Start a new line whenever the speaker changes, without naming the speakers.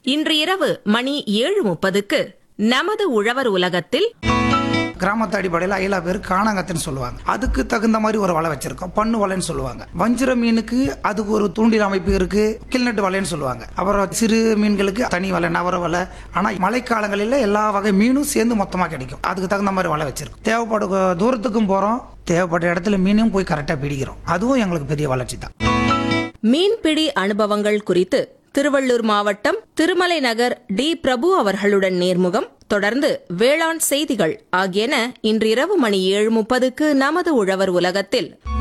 இன்று இரவு மணி ஏழு முப்பதுக்கு நமது உழவர் உலகத்தில்
கிராமத்து அடிப்படையில் அயலா பேர் காணாங்கத்துன்னு சொல்லுவாங்க அதுக்கு தகுந்த மாதிரி ஒரு வலை வச்சிருக்கோம் பண்ணு வலைன்னு சொல்லுவாங்க வஞ்சிர மீனுக்கு அதுக்கு ஒரு தூண்டில் அமைப்பு இருக்கு கில்நட்டு வலைன்னு சொல்லுவாங்க அப்புறம் சிறு மீன்களுக்கு தனி வலை நவர வலை ஆனால் மழைக்காலங்களில் எல்லா வகை மீனும் சேர்ந்து மொத்தமாக கிடைக்கும் அதுக்கு தகுந்த மாதிரி வலை வச்சிருக்கோம் தேவைப்படும் தூரத்துக்கும் போகிறோம் தேவைப்பட்ட இடத்துல மீனும் போய் கரெக்டாக பிடிக்கிறோம் அதுவும் எங்களுக்கு பெரிய வளர்ச்சி தான்
மீன்பிடி அனுபவங்கள் குறித்து திருவள்ளூர் மாவட்டம் திருமலை நகர் டி பிரபு அவர்களுடன் நேர்முகம் தொடர்ந்து வேளாண் செய்திகள் ஆகியன இன்று இரவு மணி ஏழு முப்பதுக்கு நமது உழவர் உலகத்தில்